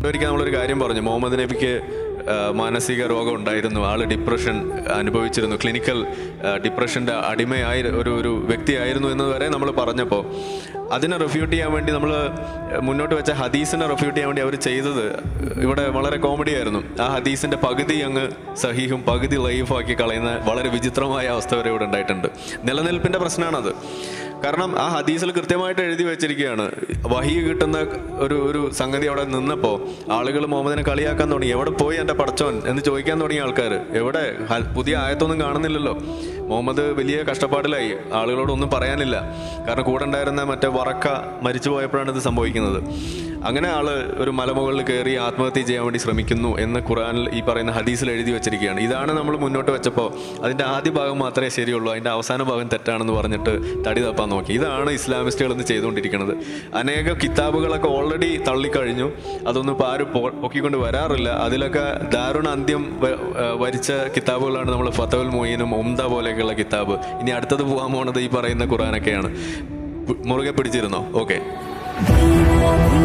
ഒരിക്കൽ നമ്മളൊരു കാര്യം പറഞ്ഞു മുഹമ്മദ് നബിക്ക് ആ, മാനസിക രോഗം ഉണ്ടായിരുന്നു ആള് ഡിപ്രഷൻ അനുഭവിച്ചിരുന്നു ക്ലിനിക്കൽ ഡിപ്രഷൻ്റെ അടിമയായി ഒരു ഒരു വ്യക്തിയായിരുന്നു എന്ന് വരെ നമ്മൾ പറഞ്ഞപ്പോൾ അതിനെ റെഫ്യൂട്ട് ചെയ്യാൻ വേണ്ടി നമ്മൾ മുന്നോട്ട് വെച്ച ഹദീസിനെ റെഫ്യൂട്ട് ചെയ്യാൻ വേണ്ടി അവർ ചെയ്തത് ഇവിടെ വളരെ കോമഡി ആയിരുന്നു ആ ഹദീസിൻ്റെ പകുതി അങ്ങ് സഹീഹും പകുതി ലൈഫാക്കി കളയുന്ന വളരെ വിചിത്രമായ അവസ്ഥ വരെ ഇവിടെ ഉണ്ടായിട്ടുണ്ട് നിലനിൽപ്പിൻ്റെ പ്രശ്നമാണത് കാരണം ആ ഹദീസിൽ കൃത്യമായിട്ട് എഴുതി വെച്ചിരിക്കുകയാണ് വഹി കിട്ടുന്ന ഒരു ഒരു സംഗതി അവിടെ നിന്നപ്പോൾ ആളുകൾ മുഹമ്മദിനെ കളിയാക്കാൻ തുടങ്ങി എവിടെ പോയി എൻ്റെ പടച്ചോൻ എന്ന് ചോദിക്കാൻ തുടങ്ങിയ ആൾക്കാർ എവിടെ ഹ- പുതിയ ആയത്തൊന്നും കാണുന്നില്ലല്ലോ മുഹമ്മദ് വലിയ കഷ്ടപ്പാടിലായി ആളുകളോടൊന്നും പറയാനില്ല കാരണം കൂടെ ഉണ്ടായിരുന്ന മറ്റേ വറക്ക മരിച്ചു പോയപ്പോഴാണ് ഇത് സംഭവിക്കുന്നത് അങ്ങനെ ആള് ഒരു മലമുകളിൽ കയറി ആത്മഹത്യ ചെയ്യാൻ വേണ്ടി ശ്രമിക്കുന്നു എന്ന് ഖുറാനിൽ ഈ പറയുന്ന ഹദീസിൽ എഴുതി വെച്ചിരിക്കുകയാണ് ഇതാണ് നമ്മൾ മുന്നോട്ട് വെച്ചപ്പോൾ അതിൻ്റെ ആദ്യ ഭാഗം മാത്രമേ ശരിയുള്ളൂ അതിൻ്റെ അവസാന ഭാഗം തെറ്റാണെന്ന് പറഞ്ഞിട്ട് തടി തപ്പാൻ നോക്കി ഇതാണ് ഇസ്ലാമിസ്റ്റുകൾ ഇന്ന് ചെയ്തുകൊണ്ടിരിക്കുന്നത് അനേക കിതാബുകളൊക്കെ ഓൾറെഡി തള്ളിക്കഴിഞ്ഞു അതൊന്നും ഇപ്പോൾ ആരും പൊ- പൊക്കിക്കൊണ്ട് വരാറില്ല അതിലൊക്കെ ദാരുണ അന്ത്യം വ- ഏർ വരിച്ച കിതാബുകളാണ് നമ്മൾ ഫതവുൽ മൊയ്യനും ഉംദ പോലെയൊക്കെയുള്ള കിതാബ് ഇനി അടുത്തത് പോകാൻ പോണത് ഈ പറയുന്ന ഖുറാനൊക്കെയാണ് മുറുകെ പിടിച്ചിരുന്നോ ഓക്കെ ദൈവം